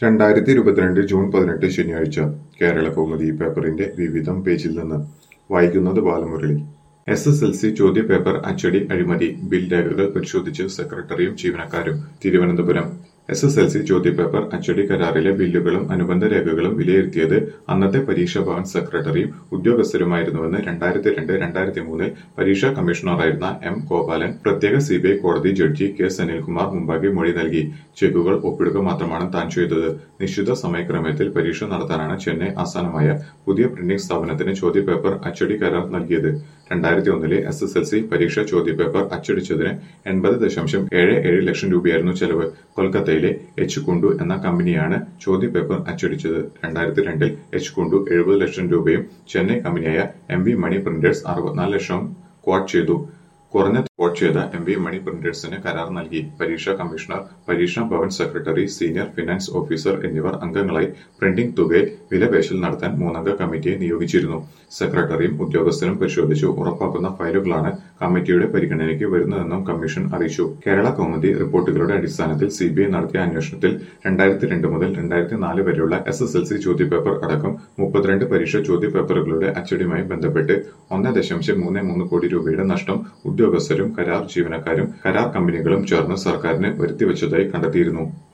രണ്ടായിരത്തി ഇരുപത്തിരണ്ട് ജൂൺ പതിനെട്ട് ശനിയാഴ്ച കേരള കൗമുദി പേപ്പറിന്റെ വിവിധം പേജിൽ നിന്ന് വായിക്കുന്നത് Balamurali S S L C ചോദ്യപേപ്പർ അച്ചടി അഴിമതി ബിൽ രേഖകൾ പരിശോധിച്ച് സെക്രട്ടറിയും ജീവനക്കാരും Thiruvananthapuram S S L C ചോദ്യപേപ്പർ അച്ചടി കരാറിലെ ബില്ലുകളും അനുബന്ധ രേഖകളും വിലയിരുത്തിയത് അന്നത്തെ പരീക്ഷാ ഭവൻ സെക്രട്ടറിയും ഉദ്യോഗസ്ഥരുമായിരുന്നുവെന്ന് രണ്ടായിരത്തി രണ്ട് രണ്ടായിരത്തി മൂന്നിൽ പരീക്ഷാ കമ്മീഷണറായിരുന്ന എം ഗോപാലൻ പ്രത്യേക സിബിഐ കോടതി ജഡ്ജി കെ സനിൽകുമാർ മുമ്പാകെ മൊഴി നൽകി ചെക്കുകൾ ഒപ്പിടുക മാത്രമാണ് താൻ ചെയ്തത് നിശ്ചിത സമയക്രമത്തിൽ പരീക്ഷ നടത്താനാണ് ചെന്നൈ ആസ്ഥാനമായ പുതിയ പ്രിന്റിംഗ് സ്ഥാപനത്തിന് ചോദ്യപേപ്പർ അച്ചടി കരാർ നൽകിയത് രണ്ടായിരത്തി ഒന്നിലെ എസ് എസ് എൽ സി പരീക്ഷാ ചോദ്യപേപ്പർ അച്ചടിച്ചതിന് എൺപത് ദശാംശം ഏഴ് ഏഴ് ലക്ഷം രൂപയായിരുന്നു ചെലവ് കൊൽക്കത്തയിലെ എച്ച് കുണ്ടു എന്ന കമ്പനിയാണ് ചോദ്യപേപ്പർ അച്ചടിച്ചത് രണ്ടായിരത്തി രണ്ടിൽ എച്ച് കുണ്ടു എഴുപത് ലക്ഷം രൂപയും ചെന്നൈ കമ്പനിയായ എം വി മണി പ്രിന്റേഴ്സ് അറുപത്തിനാല് ലക്ഷവും ക്വാട്ട് ചെയ്തു കുറഞ്ഞ ക്വാട്ട് ചെയ്ത എം വി മണി പ്രിന്റേഴ്സിന് കരാർ നൽകി പരീക്ഷാ commissioner Pareeksha Bhavan secretary senior finance officer എന്നിവർ അംഗങ്ങളായി പ്രിന്റിംഗ് തുകയിൽ വിലപേശൽ നടത്താൻ മൂന്നംഗ കമ്മിറ്റിയെ നിയോഗിച്ചിരുന്നു സെക്രട്ടറിയും ഉദ്യോഗസ്ഥരും പരിശോധിച്ചു ഉറപ്പാക്കുന്ന ഫയലുകളാണ് കമ്മിറ്റിയുടെ പരിഗണനയ്ക്ക് വരുന്നതെന്നും കമ്മീഷൻ അറിയിച്ചു കേരള കൗമുദി റിപ്പോർട്ടുകളുടെ അടിസ്ഥാനത്തിൽ സിബിഐ നടത്തിയ അന്വേഷണത്തിൽ രണ്ടായിരത്തി രണ്ട് മുതൽ രണ്ടായിരത്തി നാല് വരെയുള്ള എസ് എസ് എൽ സി ചോദ്യപേപ്പർ അടക്കം മുപ്പത്തിരണ്ട് പരീക്ഷാ ചോദ്യപേപ്പറുകളുടെ അച്ചടിയുമായി ബന്ധപ്പെട്ട് ഒന്ന് ദശാംശം മൂന്ന് മൂന്ന് കോടി രൂപയുടെ നഷ്ടം ഉദ്യോഗസ്ഥരും കരാർ ജീവനക്കാരും കരാർ കമ്പനികളും ചേർന്ന് സർക്കാരിന് വരുത്തിവച്ചതായി കണ്ടെത്തിയിരുന്നു